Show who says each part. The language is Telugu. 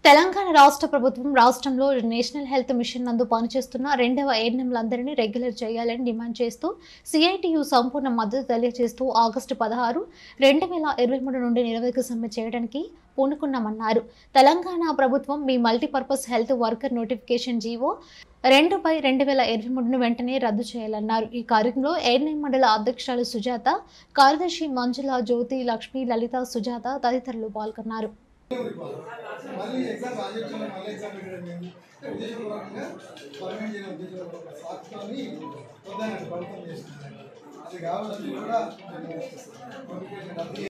Speaker 1: తెలంగాణ రాష్ట్ర ప్రభుత్వం రాష్ట్రంలో నేషనల్ హెల్త్ మిషన్ నందు పనిచేస్తున్న రెండవ ఏఎన్ఎంలందరినీ రెగ్యులర్ చేయాలని డిమాండ్ చేస్తూ సిఐటియు సంపూర్ణ మద్దతు తెలియజేస్తూ ఆగస్టు పదహారు రెండు వేల ఇరవై మూడు నుండి నిరవధిక సమ్మె చేయడానికి పూనుకున్నామన్నారు తెలంగాణ ప్రభుత్వం మీ multipurpose health worker notification GO రెండు బై రెండు వేల ఇరవై మూడును వెంటనే రద్దు చేయాలన్నారు ఈ కార్యక్రమంలో ఏఎన్ఐ మండల అధ్యక్షురాలు సుజాత కార్యదర్శి మంజుల జ్యోతి లక్ష్మి లలిత సుజాత తదితరులు పాల్గొన్నారు
Speaker 2: మళ్ళీ ఎగ్జామ్ రాజొచ్చిన మళ్ళీ ఎగ్జామ్ పెట్టడం లేదు ఉద్దేశపూర్వకంగా పర్మనెంట్ చేయడం ఉద్దేశపూర్వకంగా సాత్వాన్ని వద్దన్నట్టు ప్రభుత్వం చేస్తుంది అది కావాలని కూడా నోటిఫికేషన్ రద్దు